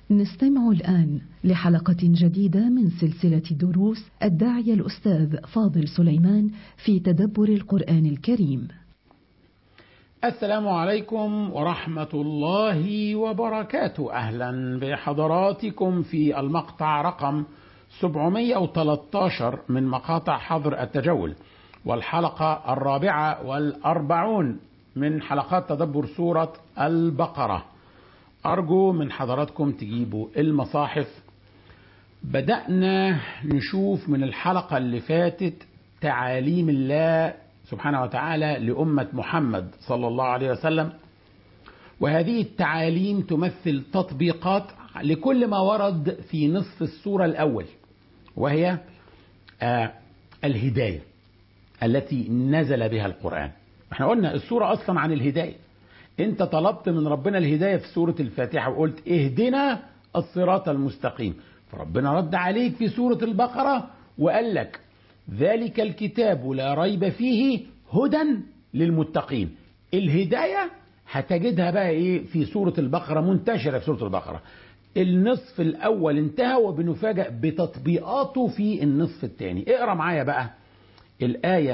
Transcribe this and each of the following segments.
نستمع الآن لحلقة جديدة من سلسلة دروس الداعية الأستاذ فاضل سليمان في تدبر القرآن الكريم. السلام عليكم ورحمة الله وبركاته أهلا بحضراتكم في المقطع رقم 713 من مقاطع حظر التجول والحلقة الرابعة والأربعون من حلقات تدبر سورة البقرة أرجو من حضراتكم تجيبوا المصاحف بدأنا نشوف من الحلقة اللي فاتت تعاليم الله سبحانه وتعالى لأمة محمد صلى الله عليه وسلم وهذه التعاليم تمثل تطبيقات لكل ما ورد في نصف السورة الأول وهي آه الهداية التي نزل بها القرآن احنا قلنا السورة أصلا عن الهداية انت طلبت من ربنا الهداية في سورة الفاتحة وقلت اهدنا الصراط المستقيم فربنا رد عليك في سورة البقرة وقال لك ذلك الكتاب لا ريب فيه هدى للمتقين الهداية هتجدها بقى ايه في سورة البقرة منتشرة في سورة البقرة النصف الاول انتهى وبنفاجأ بتطبيقاته في النصف الثاني اقرا معايا بقى الآية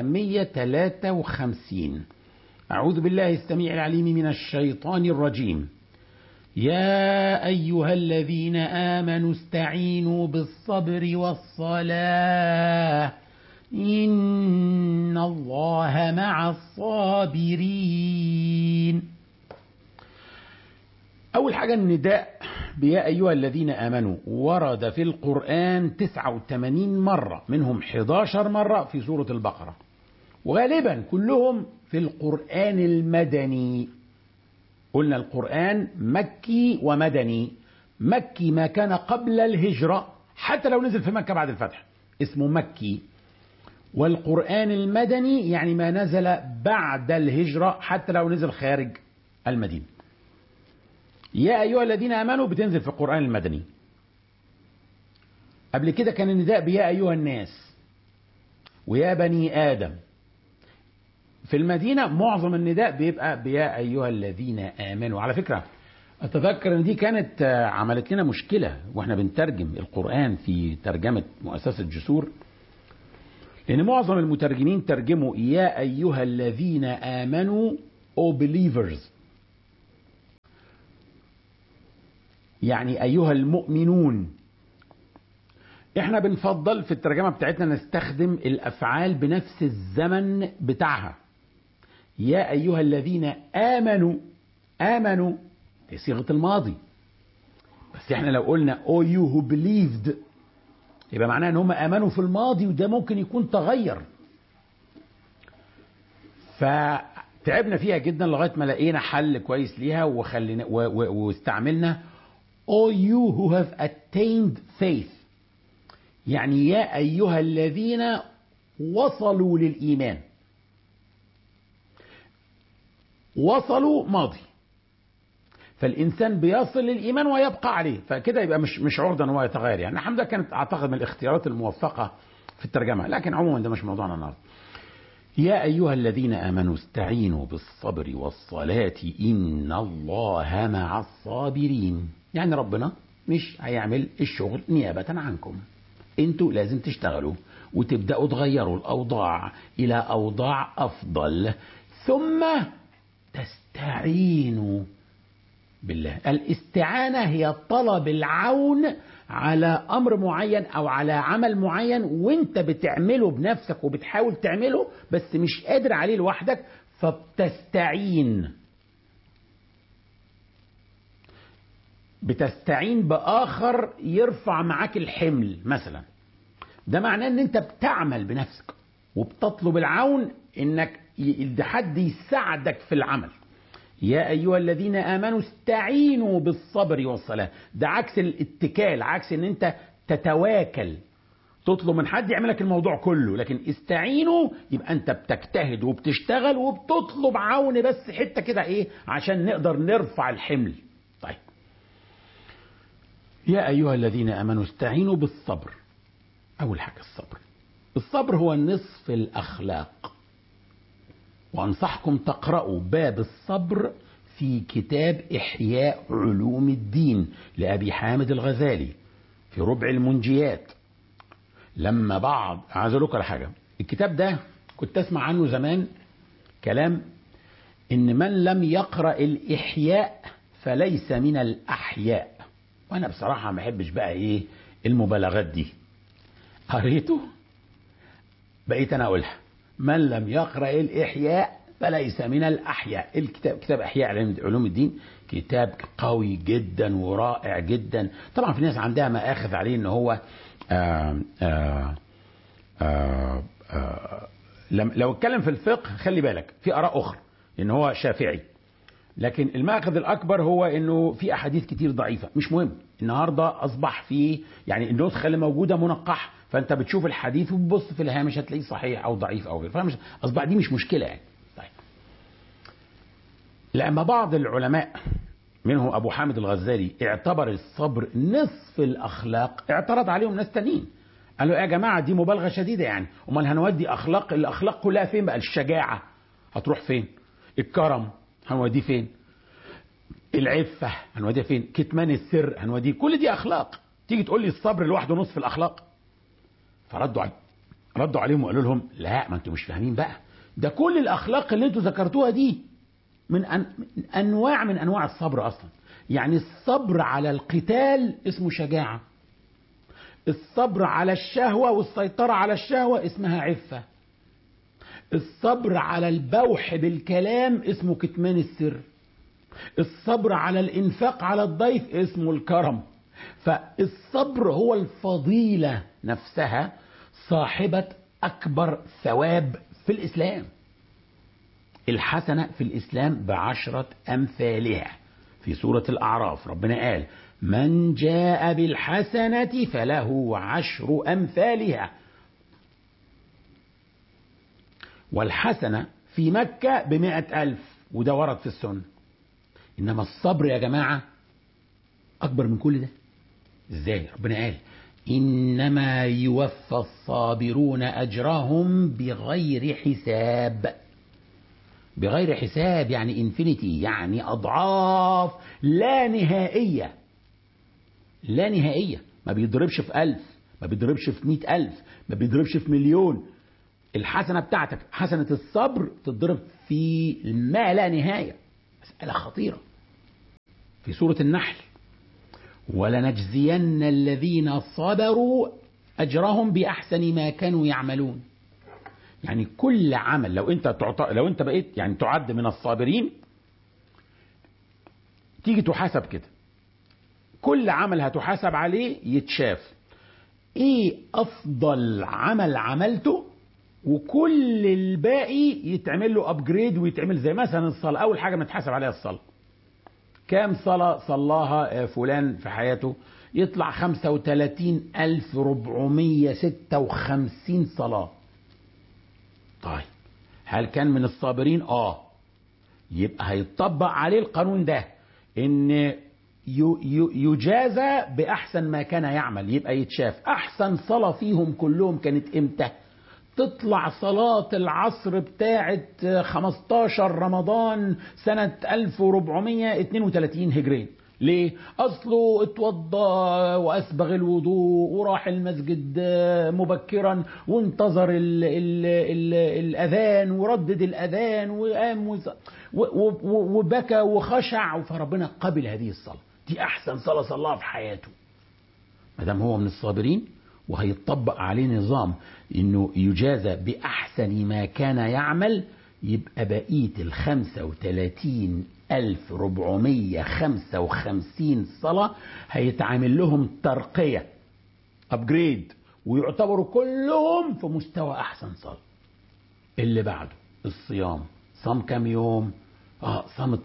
153 أعوذ بالله السميع العليم من الشيطان الرجيم يا أيها الذين آمنوا استعينوا بالصبر والصلاة إن الله مع الصابرين أول حاجة النداء بيا أيها الذين آمنوا ورد في القرآن 89 مرة منهم 11 مرة في سورة البقرة وغالبا كلهم في القرآن المدني قلنا القرآن مكي ومدني مكي ما كان قبل الهجرة حتى لو نزل في مكة بعد الفتح اسمه مكي والقرآن المدني يعني ما نزل بعد الهجرة حتى لو نزل خارج المدينة يا أيها الذين آمنوا بتنزل في القرآن المدني قبل كده كان النداء بيا أيها الناس ويا بني آدم في المدينة معظم النداء بيبقى بيا أيها الذين آمنوا على فكرة أتذكر أن دي كانت عملت لنا مشكلة وإحنا بنترجم القرآن في ترجمة مؤسسة جسور لأن معظم المترجمين ترجموا يا أيها الذين آمنوا أو believers يعني أيها المؤمنون احنا بنفضل في الترجمة بتاعتنا نستخدم الأفعال بنفس الزمن بتاعها يا أيها الذين آمنوا آمنوا دي صيغة الماضي بس احنا لو قلنا oh you who believed يبقى معناه ان هم آمنوا في الماضي وده ممكن يكون تغير فتعبنا فيها جدا لغاية ما لقينا حل كويس ليها وخلينا واستعملنا all you who have attained faith يعني يا أيها الذين وصلوا للإيمان وصلوا ماضي فالإنسان بيصل للإيمان ويبقى عليه فكده يبقى مش مش عرضة أن هو يتغير يعني الحمد لله كانت أعتقد من الاختيارات الموفقة في الترجمة لكن عموما ده مش موضوعنا النهارده يا أيها الذين آمنوا استعينوا بالصبر والصلاة إن الله مع الصابرين يعني ربنا مش هيعمل الشغل نيابة عنكم انتوا لازم تشتغلوا وتبدأوا تغيروا الأوضاع إلى أوضاع أفضل ثم تستعينوا بالله الاستعانة هي طلب العون على أمر معين أو على عمل معين وانت بتعمله بنفسك وبتحاول تعمله بس مش قادر عليه لوحدك فبتستعين بتستعين بآخر يرفع معاك الحمل مثلا ده معناه ان انت بتعمل بنفسك وبتطلب العون انك حد يساعدك في العمل يا ايها الذين امنوا استعينوا بالصبر والصلاه ده عكس الاتكال عكس ان انت تتواكل تطلب من حد يعمل لك الموضوع كله لكن استعينوا يبقى انت بتجتهد وبتشتغل وبتطلب عون بس حته كده ايه عشان نقدر نرفع الحمل طيب يا ايها الذين امنوا استعينوا بالصبر اول حاجه الصبر الصبر هو نصف الاخلاق وانصحكم تقرأوا باب الصبر في كتاب إحياء علوم الدين لأبي حامد الغزالي في ربع المنجيات لما بعض عايز اقول لكم على حاجه الكتاب ده كنت اسمع عنه زمان كلام ان من لم يقرا الاحياء فليس من الاحياء وانا بصراحه ما بحبش بقى ايه المبالغات دي قريته بقيت انا اقولها من لم يقرا الاحياء فليس من الاحياء الكتاب كتاب احياء علوم الدين كتاب قوي جدا ورائع جدا طبعا في ناس عندها مآخذ عليه ان هو آآ آآ آآ آآ لو اتكلم في الفقه خلي بالك في اراء اخرى ان هو شافعي لكن المأخذ الاكبر هو انه في احاديث كتير ضعيفه مش مهم النهارده اصبح في يعني النسخه اللي موجوده منقحه فانت بتشوف الحديث وبتبص في الهامش هتلاقيه صحيح او ضعيف او غيره فمش اصبح دي مش مشكله يعني طيب لما بعض العلماء منهم ابو حامد الغزالي اعتبر الصبر نصف الاخلاق اعترض عليهم ناس تانيين قالوا يا جماعه دي مبالغه شديده يعني امال هنودي اخلاق الاخلاق كلها فين بقى الشجاعه هتروح فين الكرم هنوديه فين العفه هنوديها فين كتمان السر هنوديه كل دي اخلاق تيجي تقول لي الصبر لوحده نصف الاخلاق فردوا علي ردوا عليهم وقالوا لهم لا ما انتوا مش فاهمين بقى ده كل الاخلاق اللي انتوا ذكرتوها دي من أن... انواع من انواع الصبر اصلا يعني الصبر على القتال اسمه شجاعه الصبر على الشهوه والسيطره على الشهوه اسمها عفه الصبر على البوح بالكلام اسمه كتمان السر الصبر على الانفاق على الضيف اسمه الكرم فالصبر هو الفضيله نفسها صاحبه اكبر ثواب في الاسلام الحسنة في الإسلام بعشرة أمثالها في سورة الأعراف ربنا قال من جاء بالحسنة فله عشر أمثالها والحسنة في مكة بمئة ألف وده ورد في السنة إنما الصبر يا جماعة أكبر من كل ده إزاي ربنا قال إنما يوفى الصابرون أجرهم بغير حساب بغير حساب يعني انفينيتي يعني أضعاف لا نهائية لا نهائية ما بيضربش في ألف ما بيضربش في مئة ألف ما بيضربش في مليون الحسنة بتاعتك حسنة الصبر تضرب في ما لا نهاية مسألة خطيرة في سورة النحل ولنجزين الذين صبروا أجرهم بأحسن ما كانوا يعملون يعني كل عمل لو انت تعط... لو انت بقيت يعني تعد من الصابرين تيجي تحاسب كده كل عمل هتحاسب عليه يتشاف ايه افضل عمل عملته وكل الباقي يتعمل له ابجريد ويتعمل زي مثلا الصلاه اول حاجه بنتحاسب عليها الصلاه كام صلاه صلاها فلان في حياته يطلع 35456 صلاه طيب هل كان من الصابرين اه يبقى هيطبق عليه القانون ده ان يجازى باحسن ما كان يعمل يبقى يتشاف احسن صلاه فيهم كلهم كانت امتى تطلع صلاة العصر بتاعة 15 رمضان سنة 1432 هجرية ليه؟ أصله اتوضى وأسبغ الوضوء وراح المسجد مبكرا وانتظر ال ال ال الأذان وردد الأذان وقام وبكى وخشع فربنا قبل هذه الصلاة دي أحسن صلاة صلاها في حياته ما دام هو من الصابرين وهيطبق عليه نظام انه يجازى باحسن ما كان يعمل يبقى بقيه ال 35455 صلاه هيتعامل لهم ترقيه ابجريد ويعتبروا كلهم في مستوى احسن صلاه اللي بعده الصيام صام كام يوم اه صام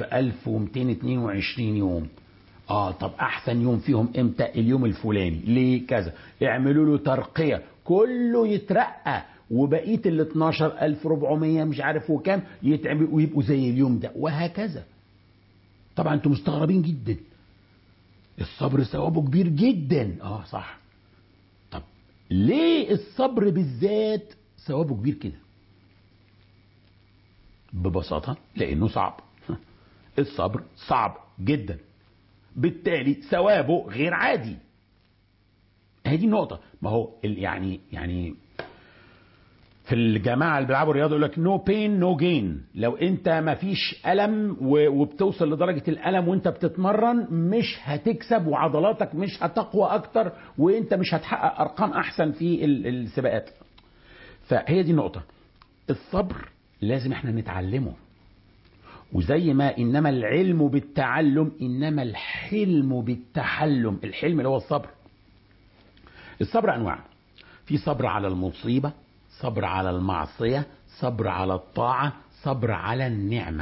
12222 يوم اه طب احسن يوم فيهم امتى اليوم الفلاني ليه كذا اعملوا له ترقيه كله يترقى وبقيه ال 12400 مش عارف وكام يتعمل ويبقوا زي اليوم ده وهكذا طبعا انتم مستغربين جدا الصبر ثوابه كبير جدا اه صح طب ليه الصبر بالذات ثوابه كبير كده ببساطه لانه صعب الصبر صعب جدا بالتالي ثوابه غير عادي هذه النقطة ما هو ال- يعني يعني في الجماعة اللي بيلعبوا رياضة يقول لك نو بين نو جين لو انت ما فيش ألم و- وبتوصل لدرجة الألم وانت بتتمرن مش هتكسب وعضلاتك مش هتقوى أكتر وانت مش هتحقق أرقام أحسن في ال- السباقات فهي دي النقطة الصبر لازم احنا نتعلمه وزي ما انما العلم بالتعلم انما الحلم بالتحلم الحلم اللي هو الصبر الصبر انواع في صبر على المصيبه صبر على المعصيه صبر على الطاعه صبر على النعمه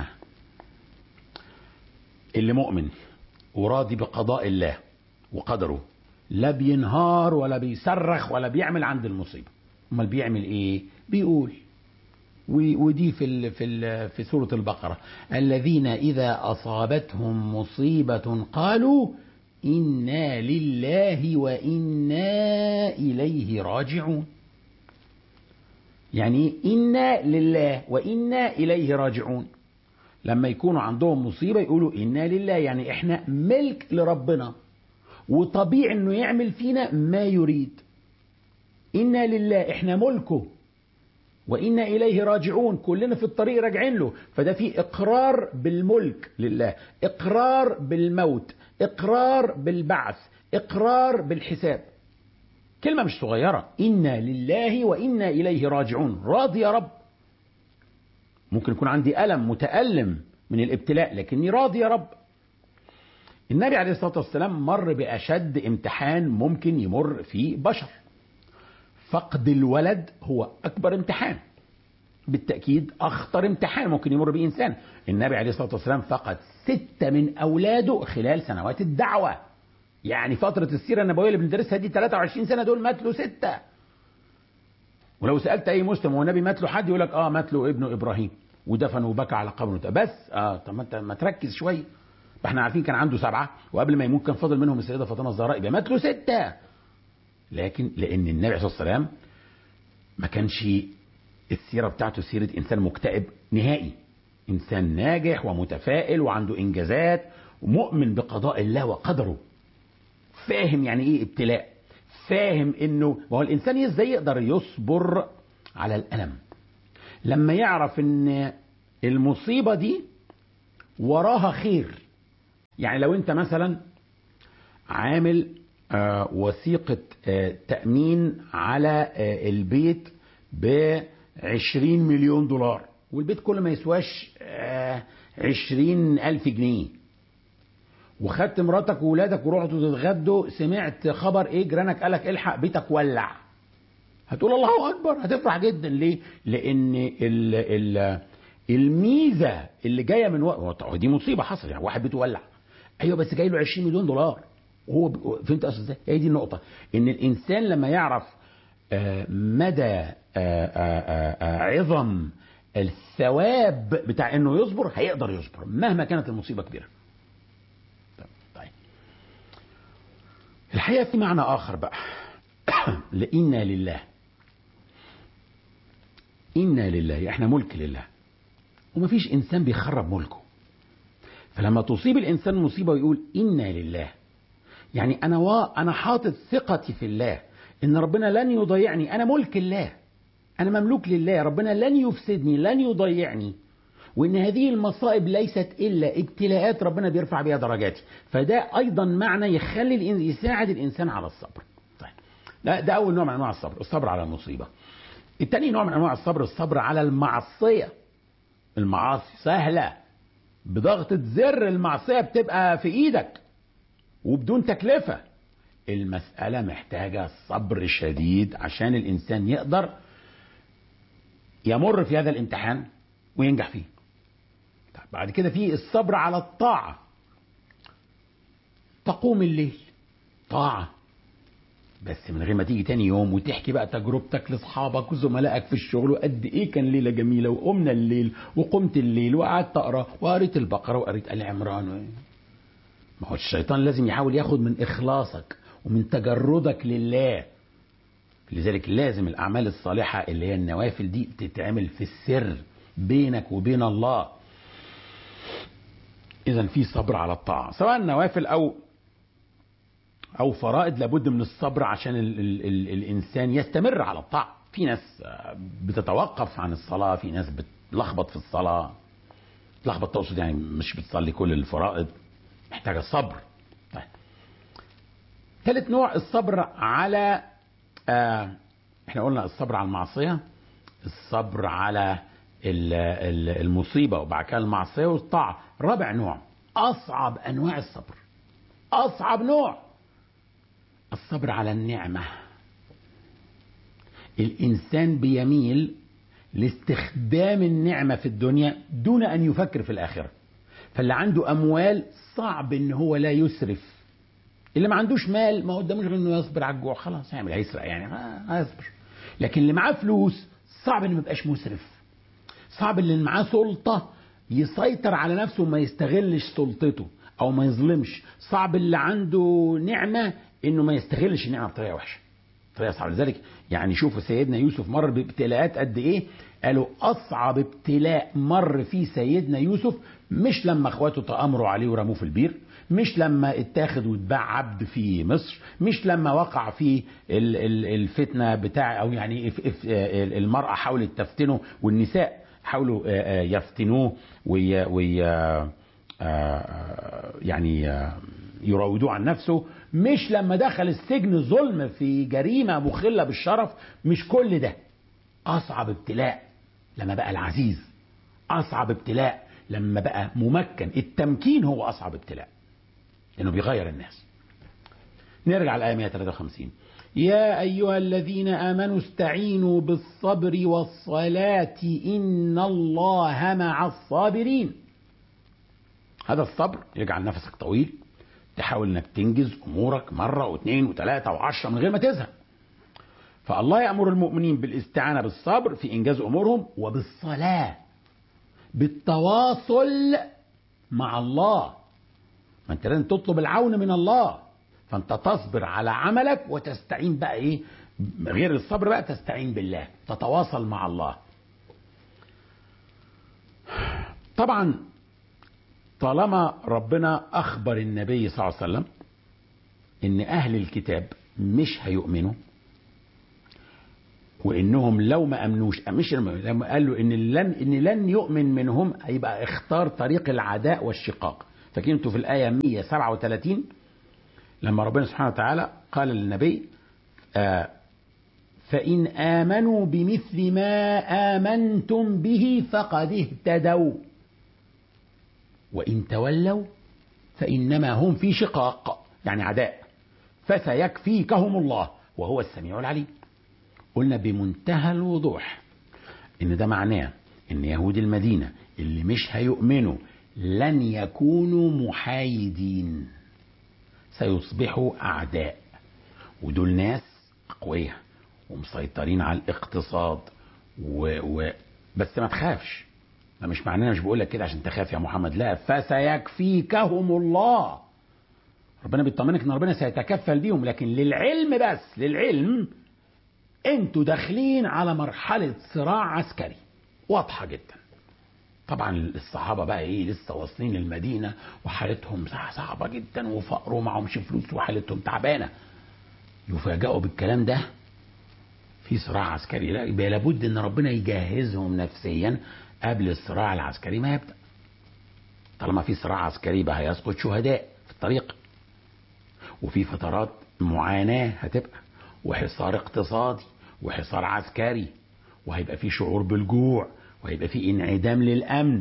اللي مؤمن وراضي بقضاء الله وقدره لا بينهار ولا بيصرخ ولا بيعمل عند المصيبه امال بيعمل ايه بيقول و- ودي في ال في ال في سوره البقره الذين اذا اصابتهم مصيبه قالوا انا لله وانا اليه راجعون يعني انا لله وانا اليه راجعون لما يكونوا عندهم مصيبه يقولوا انا لله يعني احنا ملك لربنا وطبيعي انه يعمل فينا ما يريد انا لله احنا ملكه وإنا إليه راجعون كلنا في الطريق راجعين له فده في إقرار بالملك لله إقرار بالموت إقرار بالبعث إقرار بالحساب كلمة مش صغيرة إنا لله وإنا إليه راجعون راضي يا رب ممكن يكون عندي ألم متألم من الابتلاء لكني راضي يا رب النبي عليه الصلاة والسلام مر بأشد امتحان ممكن يمر فيه بشر فقد الولد هو أكبر امتحان بالتأكيد أخطر امتحان ممكن يمر به إنسان النبي عليه الصلاة والسلام فقد ستة من أولاده خلال سنوات الدعوة يعني فترة السيرة النبوية اللي بندرسها دي 23 سنة دول مات له ستة ولو سألت أي مسلم هو النبي مات له حد يقول لك آه مات له ابنه إبراهيم ودفن وبكى على قبره بس آه طب ما أنت ما تركز شوية احنا عارفين كان عنده سبعة وقبل ما يموت كان فاضل منهم السيدة فاطمة الزهراء يبقى مات له ستة لكن لان النبي عليه الصلاه والسلام ما كانش السيره بتاعته سيره انسان مكتئب نهائي انسان ناجح ومتفائل وعنده انجازات ومؤمن بقضاء الله وقدره فاهم يعني ايه ابتلاء فاهم انه ما هو الانسان ازاي يقدر يصبر على الالم لما يعرف ان المصيبه دي وراها خير يعني لو انت مثلا عامل آه، وثيقة آه، تأمين على آه، البيت ب 20 مليون دولار والبيت كله ما يسواش آه، 20 ألف جنيه وخدت مراتك وولادك ورحتوا تتغدوا سمعت خبر ايه جيرانك قالك الحق بيتك ولع هتقول الله اكبر هتفرح جدا ليه لان ال ال الميزه اللي جايه من وقت هو دي مصيبه حصل يعني واحد بيته ولع ايوه بس جاي له 20 مليون دولار وهو ب- فهمت اقصد ازاي؟ هي دي النقطه ان الانسان لما يعرف آه، مدى آه، آه، آه، عظم الثواب بتاع انه يصبر هيقدر يصبر مهما كانت المصيبه كبيره. طيب, طيب. الحقيقه في معنى اخر بقى لإنا لله إنا لله احنا ملك لله ومفيش إنسان بيخرب ملكه فلما تصيب الإنسان مصيبة ويقول إنا لله يعني أنا وا أنا حاطط ثقتي في الله إن ربنا لن يضيعني أنا ملك الله أنا مملوك لله ربنا لن يفسدني لن يضيعني وإن هذه المصائب ليست إلا ابتلاءات ربنا بيرفع بها درجاتي فده أيضا معنى يخلي الإن- يساعد الإنسان على الصبر طيب ده, ده أول نوع من أنواع الصبر الصبر على المصيبة التاني نوع من أنواع الصبر الصبر على المعصية المعاصي سهلة بضغطة زر المعصية بتبقى في إيدك وبدون تكلفة المسألة محتاجة صبر شديد عشان الإنسان يقدر يمر في هذا الامتحان وينجح فيه طيب بعد كده في الصبر على الطاعة تقوم الليل طاعة بس من غير ما تيجي تاني يوم وتحكي بقى تجربتك لاصحابك وزملائك في الشغل وقد ايه كان ليله جميله وقمنا الليل وقمت الليل وقعدت اقرا وقريت البقره وقريت ال عمران و... ما هو الشيطان لازم يحاول ياخد من اخلاصك ومن تجردك لله لذلك لازم الاعمال الصالحه اللي هي النوافل دي تتعمل في السر بينك وبين الله إذا في صبر على الطاعة سواء نوافل أو أو فرائض لابد من الصبر عشان ال ال ال الإنسان يستمر على الطاعة في ناس بتتوقف عن الصلاة في ناس بتلخبط في الصلاة تلخبط تقصد يعني مش بتصلي كل الفرائض محتاجة الصبر طيب ثالث نوع الصبر على آه احنا قلنا الصبر على المعصية الصبر على المصيبة وبعد كده المعصية والطاعة رابع نوع أصعب أنواع الصبر أصعب نوع الصبر على النعمة الإنسان بيميل لاستخدام النعمة في الدنيا دون أن يفكر في الآخرة فاللي عنده أموال صعب إن هو لا يسرف اللي ما عندوش مال ما قداموش غير إنه يصبر على الجوع خلاص هيعمل هيسرق يعني هيصبر لكن اللي معاه فلوس صعب إنه ما يبقاش مسرف صعب اللي معاه سلطة يسيطر على نفسه وما يستغلش سلطته أو ما يظلمش صعب اللي عنده نعمة إنه ما يستغلش النعمة بطريقة وحشة طريقة صعبة لذلك يعني شوفوا سيدنا يوسف مر بابتلاءات قد إيه قالوا أصعب ابتلاء مر فيه سيدنا يوسف مش لما اخواته تآمروا عليه ورموه في البير مش لما اتاخد واتباع عبد في مصر مش لما وقع في الفتنة بتاع أو يعني المرأة حاولت تفتنه والنساء حاولوا يفتنوه وي وي يعني يراودوه عن نفسه مش لما دخل السجن ظلم في جريمة مخلة بالشرف مش كل ده أصعب ابتلاء لما بقى العزيز أصعب ابتلاء لما بقى ممكن التمكين هو أصعب ابتلاء لأنه بيغير الناس نرجع الآية 153 يا أيها الذين آمنوا استعينوا بالصبر والصلاة إن الله مع الصابرين هذا الصبر يجعل نفسك طويل تحاول انك تنجز امورك مرة واثنين وثلاثة وعشرة من غير ما تزهق فالله يأمر المؤمنين بالاستعانة بالصبر في إنجاز أمورهم وبالصلاة بالتواصل مع الله ما انت لازم تطلب العون من الله فانت تصبر على عملك وتستعين بقى ايه غير الصبر بقى تستعين بالله تتواصل مع الله طبعا طالما ربنا اخبر النبي صلى الله عليه وسلم ان اهل الكتاب مش هيؤمنوا وانهم لو ما امنوش مش لما قال له ان لن ان لن يؤمن منهم هيبقى اختار طريق العداء والشقاق فاكرين انتوا في الايه 137 لما ربنا سبحانه وتعالى قال للنبي آه فإن آمنوا بمثل ما آمنتم به فقد اهتدوا وإن تولوا فإنما هم في شقاق يعني عداء فسيكفيكهم الله وهو السميع العليم قلنا بمنتهى الوضوح ان ده معناه ان يهود المدينة اللي مش هيؤمنوا لن يكونوا محايدين سيصبحوا أعداء ودول ناس أقوياء ومسيطرين على الاقتصاد و... و... بس ما تخافش ده مش معناه مش بقول لك كده عشان تخاف يا محمد لا فسيكفيكهم الله ربنا بيطمنك ان ربنا سيتكفل بيهم لكن للعلم بس للعلم انتوا داخلين على مرحلة صراع عسكري واضحة جدا طبعا الصحابه بقى ايه لسه واصلين المدينه وحالتهم صعبه جدا وفقر ومعهمش فلوس وحالتهم تعبانه يفاجئوا بالكلام ده في صراع عسكري لا يبقى لابد ان ربنا يجهزهم نفسيا قبل الصراع العسكري ما يبدا طالما في صراع عسكري بقى هيسقط شهداء في الطريق وفي فترات معاناه هتبقى وحصار اقتصادي وحصار عسكري وهيبقى في شعور بالجوع وهيبقى في انعدام للامن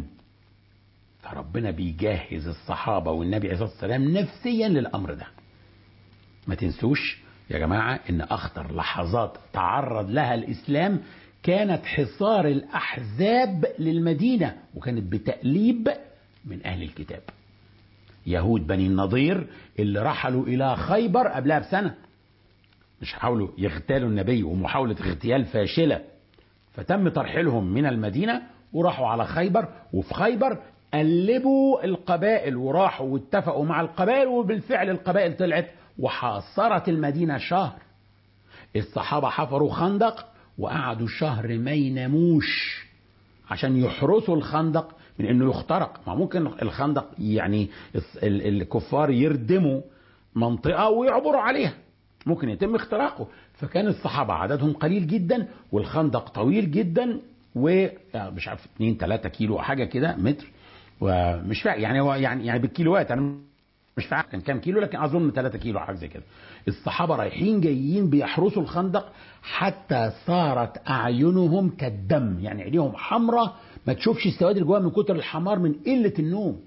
فربنا بيجهز الصحابه والنبي عليه الصلاه والسلام نفسيا للامر ده ما تنسوش يا جماعه ان اخطر لحظات تعرض لها الاسلام كانت حصار الاحزاب للمدينه وكانت بتاليب من اهل الكتاب يهود بني النضير اللي رحلوا الى خيبر قبلها بسنه مش حاولوا يغتالوا النبي ومحاوله اغتيال فاشله فتم ترحيلهم من المدينة وراحوا على خيبر وفي خيبر قلبوا القبائل وراحوا واتفقوا مع القبائل وبالفعل القبائل طلعت وحاصرت المدينة شهر الصحابة حفروا خندق وقعدوا شهر ما يناموش عشان يحرسوا الخندق من انه يخترق ما ممكن الخندق يعني الكفار يردموا منطقة ويعبروا عليها ممكن يتم اختراقه فكان الصحابة عددهم قليل جدا والخندق طويل جدا ومش عارف 2 3 كيلو حاجة كده متر ومش فاهم يعني هو يعني يعني بالكيلوات انا مش فاهم كان كام كيلو لكن اظن 3 كيلو حاجه زي كده الصحابه رايحين جايين بيحرسوا الخندق حتى صارت اعينهم كالدم يعني عينيهم حمراء ما تشوفش السواد اللي جواها من كتر الحمار من قله النوم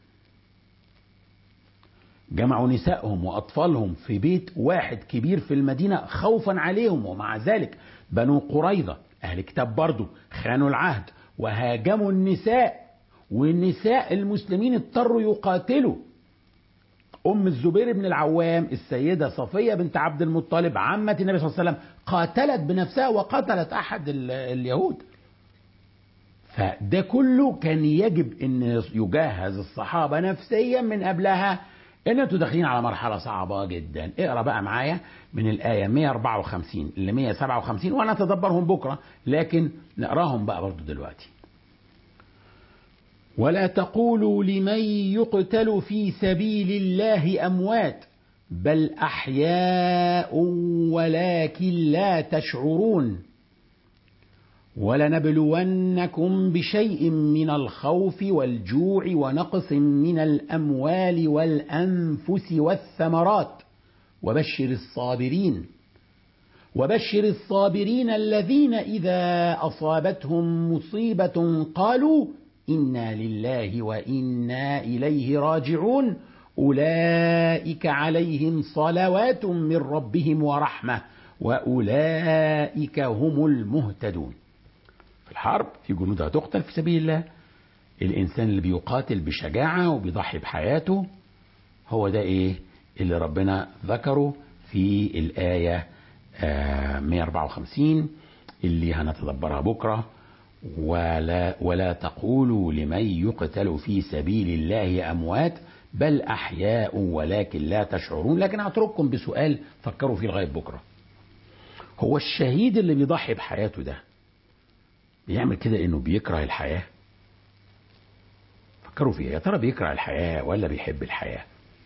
جمعوا نسائهم واطفالهم في بيت واحد كبير في المدينه خوفا عليهم ومع ذلك بنو قريظه اهل كتاب برضه خانوا العهد وهاجموا النساء والنساء المسلمين اضطروا يقاتلوا ام الزبير بن العوام السيده صفيه بنت عبد المطلب عمه النبي صلى الله عليه وسلم قاتلت بنفسها وقتلت احد اليهود فده كله كان يجب ان يجهز الصحابه نفسيا من قبلها ان انتوا داخلين على مرحله صعبه جدا اقرا بقى معايا من الايه 154 ل 157 وانا اتدبرهم بكره لكن نقراهم بقى برضو دلوقتي ولا تقولوا لمن يقتل في سبيل الله اموات بل احياء ولكن لا تشعرون ولنبلونكم بشيء من الخوف والجوع ونقص من الاموال والانفس والثمرات وبشر الصابرين وبشر الصابرين الذين اذا اصابتهم مصيبه قالوا انا لله وانا اليه راجعون اولئك عليهم صلوات من ربهم ورحمه واولئك هم المهتدون في الحرب في جنود هتقتل في سبيل الله الانسان اللي بيقاتل بشجاعه وبيضحي بحياته هو ده ايه اللي ربنا ذكره في الايه 154 اللي هنتدبرها بكره ولا ولا تقولوا لمن يقتل في سبيل الله اموات بل احياء ولكن لا تشعرون لكن هترككم بسؤال فكروا فيه لغايه بكره هو الشهيد اللي بيضحي بحياته ده بيعمل كده انه بيكره الحياه فكروا فيها يا ترى بيكره الحياه ولا بيحب الحياه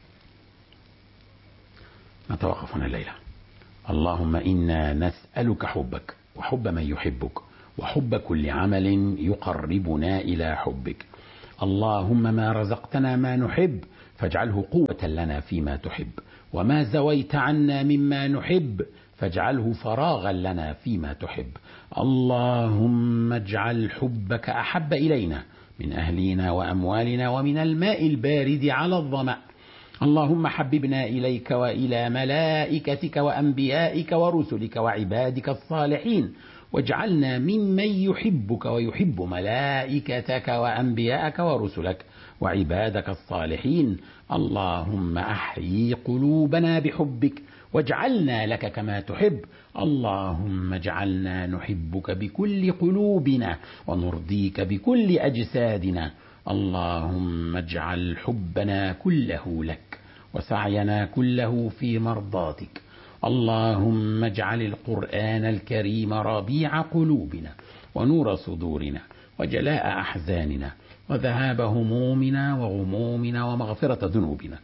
نتوقف هنا الليله اللهم انا نسالك حبك وحب من يحبك وحب كل عمل يقربنا الى حبك اللهم ما رزقتنا ما نحب فاجعله قوه لنا فيما تحب وما زويت عنا مما نحب فاجعله فراغا لنا فيما تحب اللهم اجعل حبك احب الينا من اهلنا واموالنا ومن الماء البارد على الظما اللهم حببنا اليك والى ملائكتك وانبيائك ورسلك وعبادك الصالحين واجعلنا ممن يحبك ويحب ملائكتك وانبياءك ورسلك وعبادك الصالحين اللهم احيي قلوبنا بحبك واجعلنا لك كما تحب اللهم اجعلنا نحبك بكل قلوبنا ونرضيك بكل اجسادنا اللهم اجعل حبنا كله لك وسعينا كله في مرضاتك اللهم اجعل القران الكريم ربيع قلوبنا ونور صدورنا وجلاء احزاننا وذهاب همومنا وغمومنا ومغفره ذنوبنا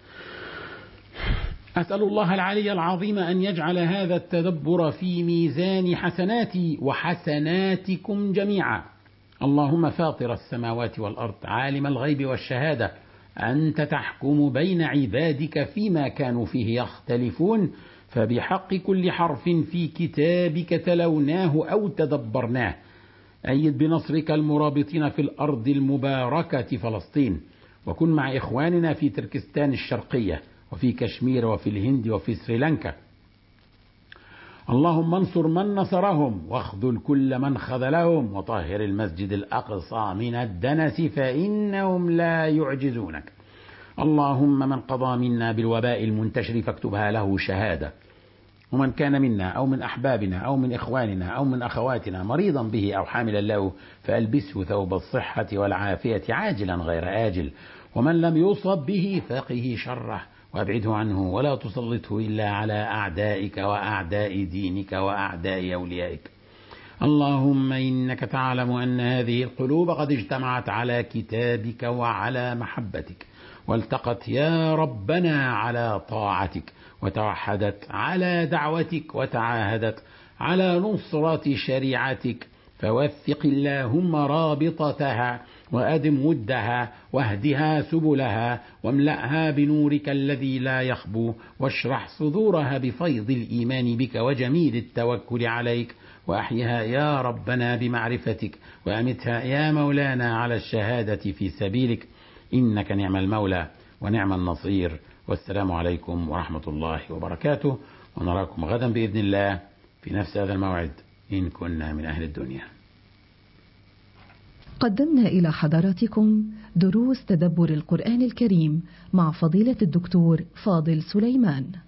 أسأل الله العلي العظيم أن يجعل هذا التدبر في ميزان حسناتي وحسناتكم جميعا. اللهم فاطر السماوات والأرض عالم الغيب والشهادة أنت تحكم بين عبادك فيما كانوا فيه يختلفون فبحق كل حرف في كتابك تلوناه أو تدبرناه. أيد بنصرك المرابطين في الأرض المباركة فلسطين وكن مع إخواننا في تركستان الشرقية وفي كشمير وفي الهند وفي سريلانكا اللهم انصر من نصرهم واخذل كل من خذلهم وطهر المسجد الاقصى من الدنس فانهم لا يعجزونك اللهم من قضى منا بالوباء المنتشر فاكتبها له شهاده ومن كان منا او من احبابنا او من اخواننا او من اخواتنا مريضا به او حاملا له فالبسه ثوب الصحه والعافيه عاجلا غير اجل ومن لم يصب به فقه شره وابعده عنه ولا تسلطه الا على اعدائك واعداء دينك واعداء اوليائك اللهم إنك تعلم أن هذه القلوب قد اجتمعت على كتابك وعلى محبتك والتقت يا ربنا على طاعتك وتوحدت على دعوتك وتعاهدت على نصرة شريعتك فوثق اللهم رابطتها وأدم ودها واهدها سبلها واملأها بنورك الذي لا يخبو واشرح صدورها بفيض الإيمان بك وجميل التوكل عليك وأحيها يا ربنا بمعرفتك وأمتها يا مولانا على الشهادة في سبيلك إنك نعم المولى ونعم النصير والسلام عليكم ورحمة الله وبركاته ونراكم غدا بإذن الله في نفس هذا الموعد إن كنا من أهل الدنيا قدمنا إلى حضراتكم دروس تدبر القرآن الكريم مع فضيلة الدكتور فاضل سليمان